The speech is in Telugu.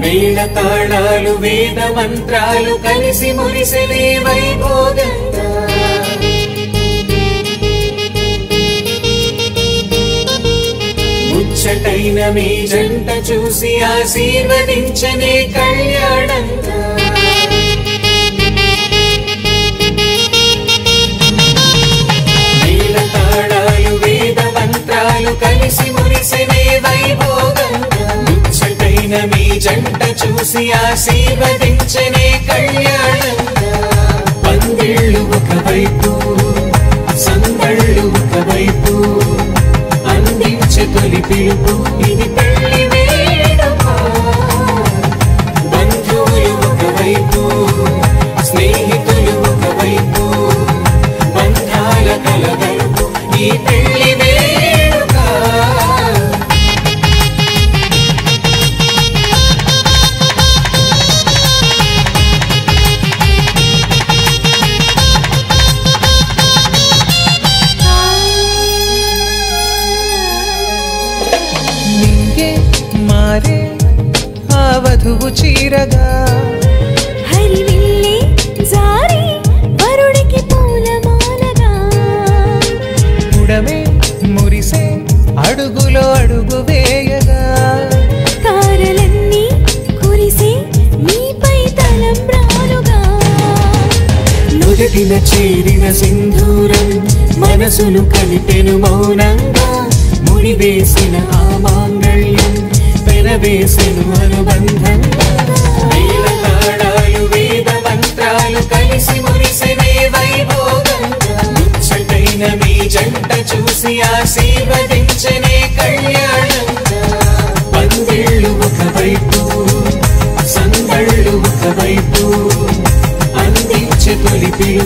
మేళ తాళాలు వేద మంత్రాలు కలిసి మురిసెనే వైభోగంగా ముచ్చటైన మీ జంట చూసి ఆశీర్వదించనే కళ్యాణంగా మేళ తాళాలు వేద మంత్రాలు కలిసి మురిసెనే వైభోగంగా ముచ్చటైన మీ జంట చూసి ఆశీర్వదించనే కళ్యాణంగా పందిళ్ళు ఒకవైపు సందళ్ళు ఒకవైపు అందించే తొలి పిలుపు ఇది పెళ్లి వేడుక బంధువులు ఒకవైపు స్నేహితులు ఒకవైపు బంధాల కలగలుపు ఈ పెళ్లి వేడుక నింగే మారే ఆ వధువు చీరగా హరివిల్లే జారి వరుడికి పూలమాలగా ఉడమే మురిసే అడుగులో అడుగు వేయగా తారలన్నీ కురిసే మీపై తలంబ్రాలుగా నుదిటిన చేరిన సింధూరం మనసును కలిపెను మౌనంగా ముడివేసిన ఆ మాంగళ్యం పెనవేసెను అనుబంధం వేల తాళాలు వేద మంత్రాలు కలిసి మురిసెనే వైభోగంగా ముచ్చటైన మీ జంట చూసి ఆశీర్వదించనే కళ్యాణంగా పందిళ్ళు ఒకవైపు సందళ్ళు ఒకవైపు అందించే తొలి పిలుపు